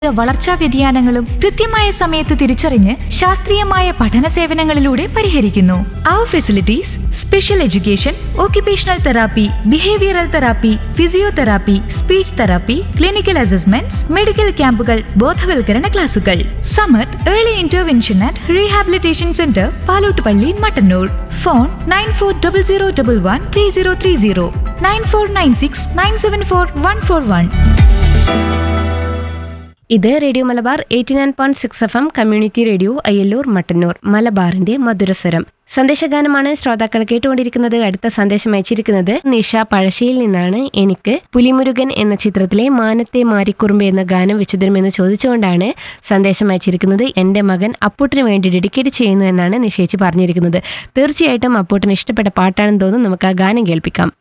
വളർച്ചാ വ്യതിയാനങ്ങളും കൃത്യമായ സമയത്ത് തിരിച്ചറിഞ്ഞ് ശാസ്ത്രീയമായ പഠന സേവനങ്ങളിലൂടെ പരിഹരിക്കുന്നു അവർ facilities special education occupational therapy behavioural therapy physiotherapy speech therapy clinical assessments medical ക്യാമ്പുകൾ ബോധവൽക്കരണ ക്ലാസുകൾ Samath early intervention and rehabilitation centre Palottupalli Mattannur phone nine four double zero double one three zero three zero nine four nine six nine seven four one four one ഇത് radio Malabar eighty nine point six F M community radio Ayyallur Mattannur മലബാറിന്റെ മധുരസ്വരം സന്ദേശഗാനമാണ് ശ്രോതാക്കൾ കേട്ടുകൊണ്ടിരിക്കുന്നത് അടുത്ത സന്ദേശം അയച്ചിരിക്കുന്നത് നിഷ പഴശ്ശിയിൽ നിന്നാണ് എനിക്ക് പുലിമുരുകൻ എന്ന ചിത്രത്തിലെ മാനത്തെ മാരിക്കുറുമ്പ് എന്ന ഗാനം വെച്ചുതരുമെന്ന് ചോദിച്ചുകൊണ്ടാണ് സന്ദേശം അയച്ചിരിക്കുന്നത് എൻ്റെ മകൻ അപ്പൂട്ടിന് വേണ്ടി ഡെഡിക്കേറ്റ് ചെയ്യുന്നു എന്നാണ് നിഷേച്ച് പറഞ്ഞിരിക്കുന്നത് തീർച്ചയായിട്ടും അപ്പൂട്ടിന് ഇഷ്ടപ്പെട്ട പാട്ടാണെന്ന് തോന്നുന്നു നമുക്ക് ആ ഗാനം കേൾപ്പിക്കാം